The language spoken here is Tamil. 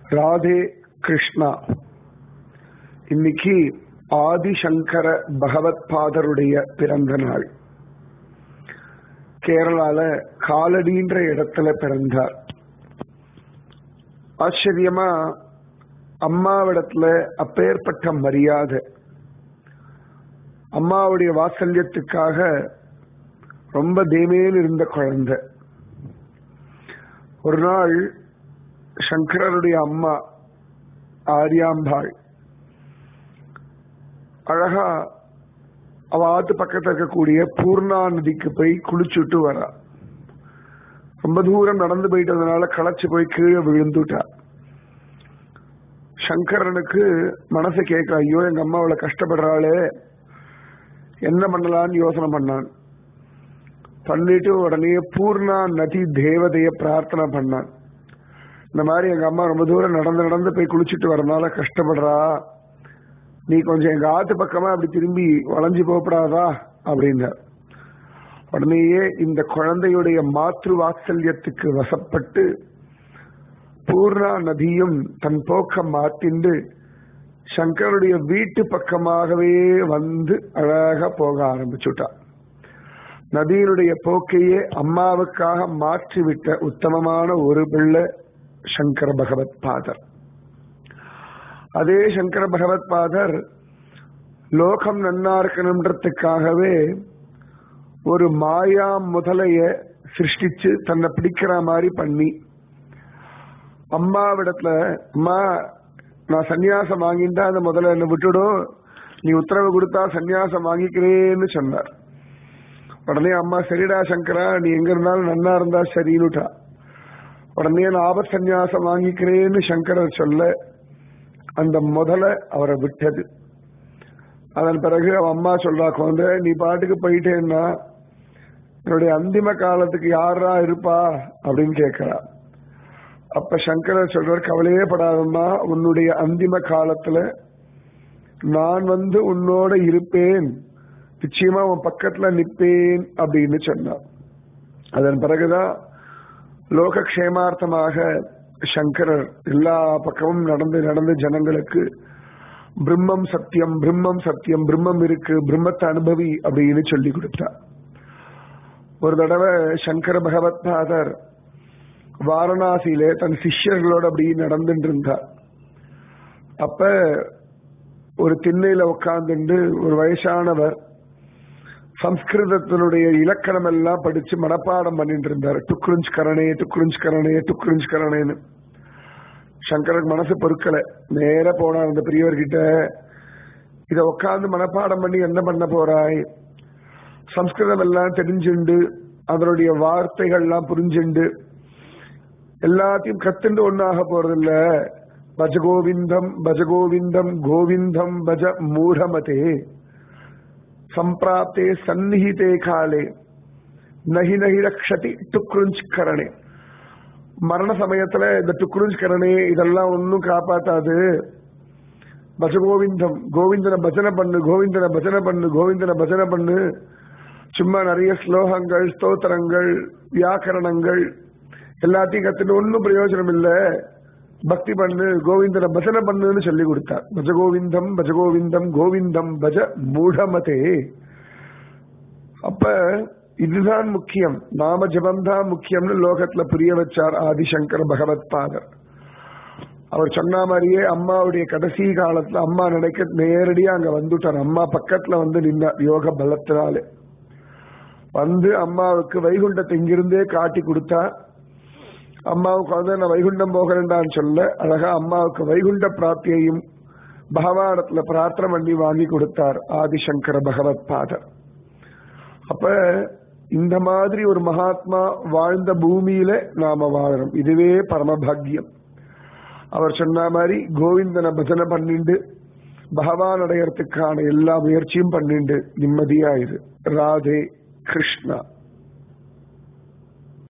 ராதே கிருஷ்ணா இன்னைக்கு ஆதிசங்கர பகவத் பாதருடைய பிறந்த நாள் கேரளால காலடின்ற இடத்துல பிறந்தார் ஆச்சரியமா அம்மாவிடத்துல அப்பேற்பட்ட மரியாதை அம்மாவுடைய வாத்சல்யத்துக்காக ரொம்ப தேமேல் இருந்த குழந்தை ஒரு நாள் சங்கரருடைய அம்மா ஆரியாம்பாள் அழகா அவ ஆத்து பக்கத்துல இருக்கக்கூடிய பூர்ணா நதிக்கு போய் குளிச்சுட்டு வரா ரொம்ப தூரம் நடந்து போயிட்டதுனால களைச்சு போய் கீழே விழுந்துட்டா சங்கரனுக்கு மனசு கேட்கல ஐயோ எங்க அம்மா அவ்வளவு கஷ்டப்படுறாளே என்ன பண்ணலான்னு யோசனை பண்ணான் பண்ணிட்டு உடனே பூர்ணா நதி தேவதைய பிரார்த்தனை பண்ணான் இந்த மாதிரி எங்க அம்மா ரொம்ப தூரம் நடந்து நடந்து போய் குளிச்சுட்டு வரனால கஷ்டப்படுறா நீ கொஞ்சம் எங்க ஆத்து பக்கமா அப்படி திரும்பி வளைஞ்சு போகப்படாதா அப்படின்னார் உடனேயே இந்த குழந்தையுடைய மாற்று வாத்சல்யத்துக்கு வசப்பட்டு பூர்ணா நதியும் தன் போக்க மாத்திண்டு சங்கருடைய வீட்டு பக்கமாகவே வந்து அழகா போக ஆரம்பிச்சுட்டா நதியினுடைய போக்கையே அம்மாவுக்காக மாற்றிவிட்ட உத்தமமான ஒரு பிள்ளை சங்கர பகவத் பாதர் அதே சங்கர பகவத் பாதர் லோகம் நன்னா இருக்கணுன்றதுக்காகவே ஒரு மாயா முதலைய சிருஷ்டிச்சு தன்னை பிடிக்கிற மாதிரி பண்ணி அம்மாவிடத்துல அம்மா நான் சன்னியாசம் வாங்கிட்டா அந்த முதல்ல என்ன விட்டுடும் நீ உத்தரவு கொடுத்தா சன்னியாசம் வாங்கிக்கிறேன்னு சொன்னார் உடனே அம்மா சரிடா சங்கரா நீ எங்க இருந்தாலும் நன்னா இருந்தா சரின்னுட்டா உடனே நான் ஆபத் சன்னியாசம் வாங்கிக்கிறேன்னு சங்கரர் சொல்ல அந்த முதல அவரை விட்டது அதன் பிறகு அவ அம்மா சொல்றா குழந்தை நீ பாட்டுக்கு போயிட்டேன்னா என்னுடைய அந்திம காலத்துக்கு யாரா இருப்பா அப்படின்னு கேட்கிறா அப்ப சங்கரர் சொல்றார் கவலையே படாதம்மா உன்னுடைய அந்திம காலத்துல நான் வந்து உன்னோட இருப்பேன் நிச்சயமா உன் பக்கத்துல நிற்பேன் அப்படின்னு சொன்னார் அதன் பிறகுதான் லோக க்ஷேமார்த்தமாக சங்கரர் எல்லா பக்கமும் நடந்து நடந்து ஜனங்களுக்கு பிரம்மம் சத்தியம் பிரம்மம் சத்தியம் பிரம்மம் இருக்கு பிரம்மத்தை அனுபவி அப்படின்னு சொல்லி கொடுத்தார் ஒரு தடவை சங்கர பகவத் பாதர் வாரணாசியில தன் சிஷ்யர்களோட அப்படி நடந்துட்டு இருந்தார் அப்ப ஒரு திண்ணையில உட்கார்ந்துட்டு ஒரு வயசானவர் சம்ஸ்கிருதத்தினுடைய இலக்கணம் எல்லாம் படிச்சு மனப்பாடம் பண்ணிட்டு இருந்தார் டுக்ருஞ்ச் கரணே டுக்ருஞ்ச் கரணே டுக்ருஞ்ச் கரணேன்னு சங்கரன் மனசு பொறுக்கல நேர போனார் அந்த பெரியவர்கிட்ட இத உட்காந்து மனப்பாடம் பண்ணி என்ன பண்ண போறாய் சம்ஸ்கிருதம் எல்லாம் தெரிஞ்சுண்டு அதனுடைய வார்த்தைகள்லாம் புரிஞ்சுண்டு எல்லாத்தையும் கத்துண்டு ஒன்னாக போறதில்ல பஜகோவிந்தம் பஜகோவிந்தம் கோவிந்தம் பஜ மூடமதே சம்பிராப்தே சந்நிஹிதே காலே நகி நகி ரக்ஷதி டுக்ருஞ்ச் கரணே மரண சமயத்துல இந்த டுக்ருஞ்ச் கரணே இதெல்லாம் ஒன்னும் காப்பாத்தாது பஜகோவிந்தம் கோவிந்தனை பஜனை பண்ணு கோவிந்தனை பஜனை பண்ணு கோவிந்தனை பஜனை பண்ணு சும்மா நிறைய ஸ்லோகங்கள் ஸ்தோத்திரங்கள் வியாக்கரணங்கள் எல்லாத்தையும் கத்துட்டு ஒன்னும் பிரயோஜனம் இல்லை பக்தி பண்ணு கோவிந்தனை பஜனை பண்ணுன்னு சொல்லி கொடுத்தார் பஜகோவிந்தம் பஜகோவிந்தம் கோவிந்தம் பஜ மூடமதே அப்ப இதுதான் முக்கியம் நாம ஜபம்தான் முக்கியம்னு லோகத்துல புரிய வச்சார் ஆதிசங்கர பகவத் பாதர் அவர் சொன்ன மாதிரியே அம்மாவுடைய கடைசி காலத்துல அம்மா நினைக்க நேரடியா அங்க வந்துட்டார் அம்மா பக்கத்துல வந்து நின்னார் யோக பலத்தினாலே வந்து அம்மாவுக்கு வைகுண்டத்தை இங்கிருந்தே காட்டி கொடுத்தா அம்மாவுக்கு வந்து நான் வைகுண்டம் போகிறேன்டான்னு சொல்ல அழகா அம்மாவுக்கு வைகுண்ட பிராப்தியையும் பகவானத்துல பிரார்த்தனை பண்ணி வாங்கி கொடுத்தார் ஆதிசங்கர பகவத் பாதர் அப்ப இந்த மாதிரி ஒரு மகாத்மா வாழ்ந்த பூமியில நாம வாழறோம் இதுவே பரமபாகியம் அவர் சொன்ன மாதிரி கோவிந்தனை பஜனை பண்ணிண்டு பகவான் அடையறதுக்கான எல்லா முயற்சியும் பண்ணிண்டு நிம்மதியாயிரு ராதே கிருஷ்ணா